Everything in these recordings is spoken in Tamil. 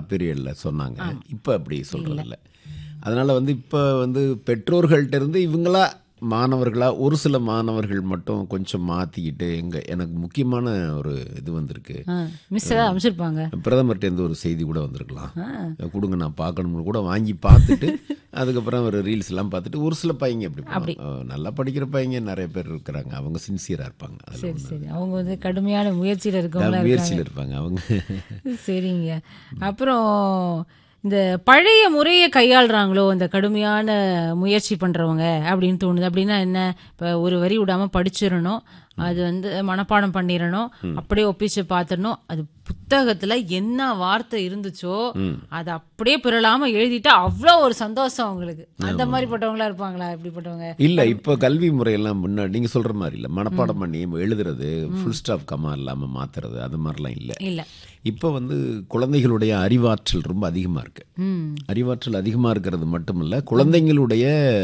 பீரியட்ல சொன்னாங்க இப்போ அப்படி சொல்றதில்ல அதனால வந்து இப்போ வந்து பெற்றோர்கள்ட்ட இருந்து இவங்களா மாணவர்களா ஒரு சில மாணவர்கள் மட்டும் கொஞ்சம் மாத்திக்கிட்டு எங்க எனக்கு முக்கியமான ஒரு இது வந்திருக்கு மிஸ் ஏதாவது அமைச்சிருப்பாங்க பிரதமர்கிட்ட இருந்து ஒரு செய்தி கூட வந்திருக்கலாம் கொடுங்க நான் பார்க்கணும்னு கூட வாங்கி பார்த்துட்டு அதுக்கப்புறம் ஒரு ரீல்ஸ் எல்லாம் பார்த்துட்டு ஒரு சில பையங்க அப்படி பண்ணுவாங்க. அஹ் நல்லா படிக்கிற பையங்க நிறைய பேர் இருக்கிறாங்க அவங்க சின்சியரா இருப்பாங்க அதுல சரி சரி அவங்க வந்து கடுமையான முயற்சியில் இருக்கவங்களா முயற்சியில் இருப்பாங்க அவங்க சரிங்க அப்புறம் இந்த பழைய முறையை கையாளுறாங்களோ இந்த கடுமையான முயற்சி பண்றவங்க அப்படின்னு தோணுது அப்படின்னா என்ன இப்ப ஒரு வரி விடாம படிச்சிடணும் அது வந்து மனப்பாடம் பண்ணிடணும் அப்படியே ஒப்பிச்சு பார்த்துடணும் அது புத்தகத்துல என்ன வார்த்தை இருந்துச்சோ அது அப்படியே பிறலாம எழுதிட்டா அவ்வளோ ஒரு சந்தோஷம் அவங்களுக்கு அந்த மாதிரிப்பட்டவங்களா இருப்பாங்களா எப்படிப்பட்டவங்க இல்ல இப்போ கல்வி முறையெல்லாம் முன்னாடி நீங்க சொல்ற மாதிரி இல்ல மனப்பாடம் பண்ணி எழுதுறது ஃபுல் ஸ்டாப் கமா இல்லாம மாத்துறது அது மாதிரிலாம் இல்ல இல்ல இப்போ வந்து குழந்தைகளுடைய அறிவாற்றல் ரொம்ப அதிகமா இருக்கு ம் அறிவாற்றல் அதிகமா இருக்கிறது மட்டுமல்ல குழந்தைங்களுடைய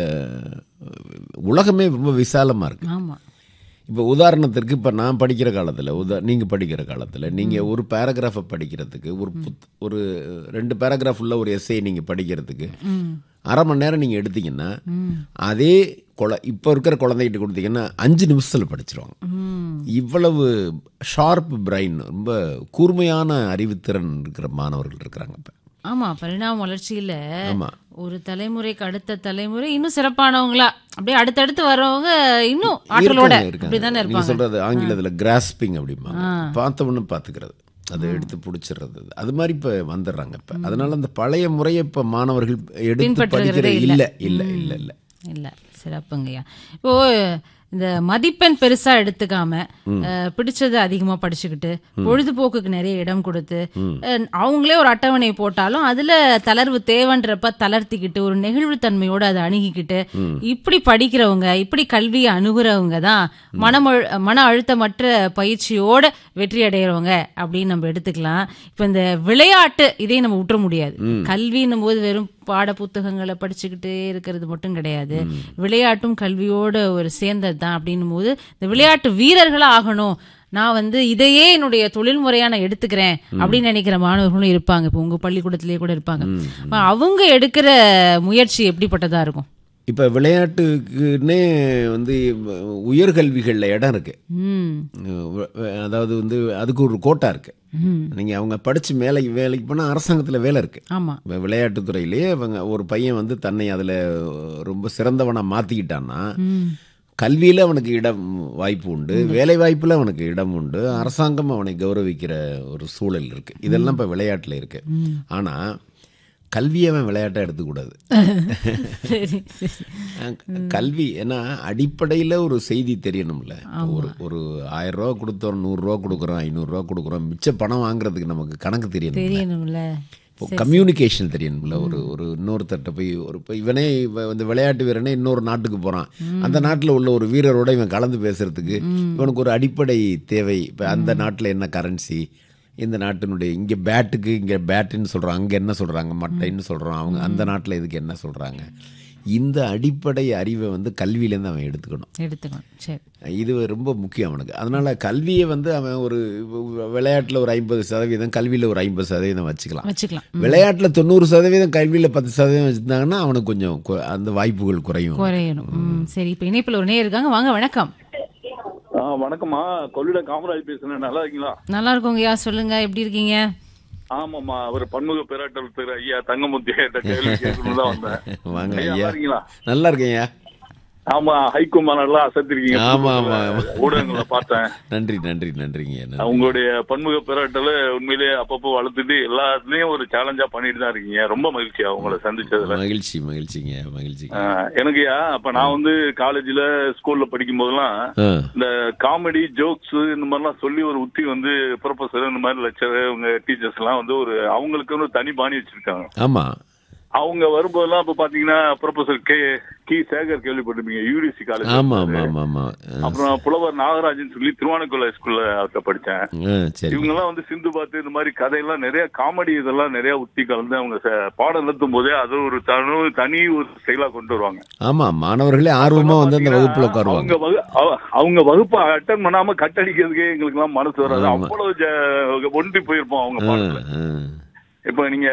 உலகமே ரொம்ப விசாலமா இருக்கு ஆமா இப்போ உதாரணத்திற்கு இப்போ நான் படிக்கிற காலத்தில் உதா நீங்கள் படிக்கிற காலத்தில் நீங்கள் ஒரு பேராகிராஃபை படிக்கிறதுக்கு ஒரு புத் ஒரு ரெண்டு பேராகிராஃப் உள்ள ஒரு எஸ்ஐ நீங்கள் படிக்கிறதுக்கு அரை மணி நேரம் நீங்கள் எடுத்தீங்கன்னா அதே குழ இப்போ இருக்கிற குழந்தைகிட்ட கொடுத்தீங்கன்னா அஞ்சு நிமிஷத்தில் படிச்சிருவாங்க ம் இவ்வளவு ஷார்ப் பிரைன் ரொம்ப கூர்மையான அறிவுத்திறன் இருக்கிற மாணவர்கள் இருக்கிறாங்க இப்போ ஆமா பரிணாம வளர்ச்சியில ஆமா ஒரு தலைமுறைக்கு அடுத்த தலைமுறை இன்னும் சிறப்பானவங்களா அப்படியே அடுத்தடுத்து வரவங்க இன்னும் ஆற்றலோட இருக்காங்க, இருக்காங்க. அப்படிதானே நீங்க இருப்பாங்க சொல்றது ஆங்கிலத்துல கிராஸ்பிங் அப்படிம்பாங்க பார்த்த உடனே பார்த்துக்கிறது அதை எடுத்து பிடிச்சிடுறது அது மாதிரி இப்ப வந்துடுறாங்க இப்ப அதனால அந்த பழைய முறையை இப்ப மாணவர்கள் எடுத்து பின்பற்றுகிறதே படிக்கிற இல்ல. இல்ல இல்ல இல்ல இல்ல இல்ல சிறப்புங்கய்யா இப்போ இந்த மதிப்பெண் பெருசா எடுத்துக்காம அஹ், பிடிச்சதை அதிகமா படிச்சுக்கிட்டு பொழுதுபோக்குக்கு நிறைய இடம் கொடுத்து அஹ், அவங்களே ஒரு அட்டவணை போட்டாலும் அதுல தளர்வு தேவைன்றப்ப தளர்த்திக்கிட்டு ஒரு நெகிழ்வு தன்மையோட அதை அணுகிக்கிட்டு இப்படி படிக்கிறவங்க இப்படி கல்வியை அணுகுறவங்க தான் மனம் மன அழுத்தமற்ற பயிற்சியோட வெற்றி அடைகிறவங்க அப்படின்னு நம்ம எடுத்துக்கலாம் இப்ப இந்த விளையாட்டு இதை நம்ம விட்டுற முடியாது கல்வின்னும் போது வெறும் பாட புத்தகங்களை படிச்சுக்கிட்டே இருக்கிறது மட்டும் கிடையாது விளையாட்டும் கல்வியோட ஒரு சேர்ந்தது தான் அப்படின்னும் போது இந்த விளையாட்டு வீரர்களா ஆகணும் நான் வந்து இதையே என்னுடைய தொழில் முறையா நான் எடுத்துக்கிறேன் அப்படின்னு நினைக்கிற மாணவர்களும் இருப்பாங்க இப்போ உங்க பள்ளிக்கூடத்திலேயே கூட இருப்பாங்க அப்ப அவங்க எடுக்கிற முயற்சி எப்படிப்பட்டதா இருக்கும் இப்ப விளையாட்டுக்குன்னே வந்து உயர்கல்விகள்ல இடம் இருக்கு ம் வ- வ- அதாவது வந்து அதுக்கு ஒரு கோட்டா இருக்கு ம். நீங்க அவங்க படிச்சு மேலே வேலைக்கு போனா அரசாங்கத்துல வேலை இருக்கு ஆமா இப்ப விளையாட்டுத்துறையிலேயே அவங்க ஒரு பையன் வந்து தன்னை அதுல ரொம்ப சிறந்தவனா மாத்திக்கிட்டான்னா ம் கல்வியில அவனுக்கு இடம் வாய்ப்பு உண்டு வேலை வாய்ப்புல அவனுக்கு இடம் உண்டு அரசாங்கம் அவனை கௌரவிக்கிற ஒரு சூழல் இருக்கு இதெல்லாம் இப்ப விளையாட்டுல இருக்கு ஆனா கல்வியை அவன் விளையாட்டை எடுத்துக்கூடாது சரி சரி அஹ் கல்வி ஏன்னா அடிப்படையில் ஒரு செய்தி தெரியணும்ல இப்போ ஒரு ஒரு ஆயிரம் ரூபா கொடுத்தோம் நூறுரூவா கொடுக்குறோம் ஐநூறுரூவா கொடுக்குறோம் மிச்ச பணம் வாங்குறதுக்கு நமக்கு கணக்கு தெரியணும் தெரியணும்ல இப்போ கம்யூனிகேஷன் தெரியணும்ல ஒரு ஒரு இன்னொருத்தர்கிட்ட போய் ஒரு இப்போ இவனே இவ- இந்த விளையாட்டு வீரனே இன்னொரு நாட்டுக்கு போகிறான் அந்த நாட்டில் உள்ள ஒரு வீரரோட இவன் கலந்து பேசுறதுக்கு இவனுக்கு ஒரு அடிப்படை தேவை இப்போ அந்த நாட்டில் என்ன கரன்சி இந்த நாட்டினுடைய இங்கே பேட்டுக்கு இங்கே பேட்டுன்னு சொல்கிறோம் அங்கே என்ன சொல்கிறாங்க மட்டைன்னு சொல்கிறோம் அவங்க அந்த நாட்டில் இதுக்கு என்ன சொல்கிறாங்க இந்த அடிப்படை அறிவை வந்து கல்வியிலேருந்து அவன் எடுத்துக்கணும் எடுத்துக்கணும் சரி இது ரொம்ப முக்கியம் அவனுக்கு அதனால கல்வியை வந்து அவன் ஒரு விளையாட்டில் ஒரு ஐம்பது சதவீதம் கல்வியில் ஒரு ஐம்பது சதவீதம் வச்சுக்கலாம் வச்சுக்கலாம் விளையாட்டுல தொண்ணூறு சதவீதம் கல்வியில பத்து சதவீதம் வச்சிருந்தாங்கன்னா அவனுக்கு கொஞ்சம் கு- அந்த வாய்ப்புகள் குறையும் குறையணும் ம், சரி இப்ப இணைப்புல ஒரு நேயர் இருக்காங்க வாங்க வணக்கம் ஆ வணக்கம்மா கொள்ளிட காமராஜ் பேசுறேன் நல்லா இருக்கீங்களா நல்லா இருக்கோங்கய்யா சொல்லுங்க எப்படி இருக்கீங்க ஆமாம்மா அவர் பன்முக பேராட்டல் திரு ஐயா தங்கமுத்தி இந்த கேள்வி கேட்கணும் தான் வந்தேன் வாங்க ஐயா, ஐயா நல்லா இருக்கீங்களா நல்லா இருக்கேன்யா ஆமா ஹைகோ நல்லா அசத்திருக்கீங்க ஆமா, ஆமா, ஆமா. ஊடகங்களை பார்த்தேன் நன்றி நன்றி நன்றிங்க நன்றி. உங்களுடைய பன்முக பேராட்டல உண்மையிலேயே அப்பப்போ வளர்த்துட்டு எல்லாத்துலயும் ஒரு சேலஞ்சா பண்ணிட்டு தான் இருக்கீங்க ரொம்ப மகிழ்ச்சியா உங்களை சந்திச்சதுல மகிழ்ச்சி மகிழ்ச்சிங்க மகிழ்ச்சிங்க ஆ, எனக்குயா அப்ப நான் வந்து காலேஜ்ல ஸ்கூல்ல படிக்கும் போதெல்லாம் ஆ, இந்த காமெடி ஜோக்ஸ் இந்த மாதிரிலாம் சொல்லி ஒரு உத்தி வந்து ப்ரொஃபசர் இந்த மாதிரி லெக்சர் உங்க டீச்சர்ஸ் எல்லாம் வந்து ஒரு அவங்களுக்கு ஒரு தனி பாணி வச்சிருக்காங்க ஆமா அவங்க வரும்போதெல்லாம் இப்ப பாத்தீங்கன்னா ப்ரொஃபசர் கே கி சேகர் கேள்விப்பட்டிருப்பீங்க யூடிசி காலேஜ் ஆமா ஆமா ஆமா ஆமா ஆ, அப்புறம் புலவர் நாகராஜன் சொல்லி திருவானக்குள்ள ஸ்கூல்ல அவர்கிட்ட படிச்சேன் ஆ, சரி இவங்க எல்லாம் வந்து சிந்து பாத்து இந்த மாதிரி கதையெல்லாம் நிறைய காமெடி இதெல்லாம் நிறைய உத்தி கலந்து அவங்க ச- பாடம் நடத்தும் போதே அது ஒரு தனி தனி ஒரு செயலா கொண்டு வருவாங்க ஆமா மாணவர்களே ஆர்வமா வந்து அந்த வகுப்புல உட்காருவாங்க அவங்க வகு- அவ- அவங்க வகுப்பை அட்டன் பண்ணாம கட் அடிக்கிறதுக்கே எங்களுக்கு எல்லாம் மனசு வராது ஆமா. அவ்வளவு ஜ- ஒன்றி போயிருப்போம் அவங்க ஆ, பாடத்துல ஆ. இப்ப நீங்க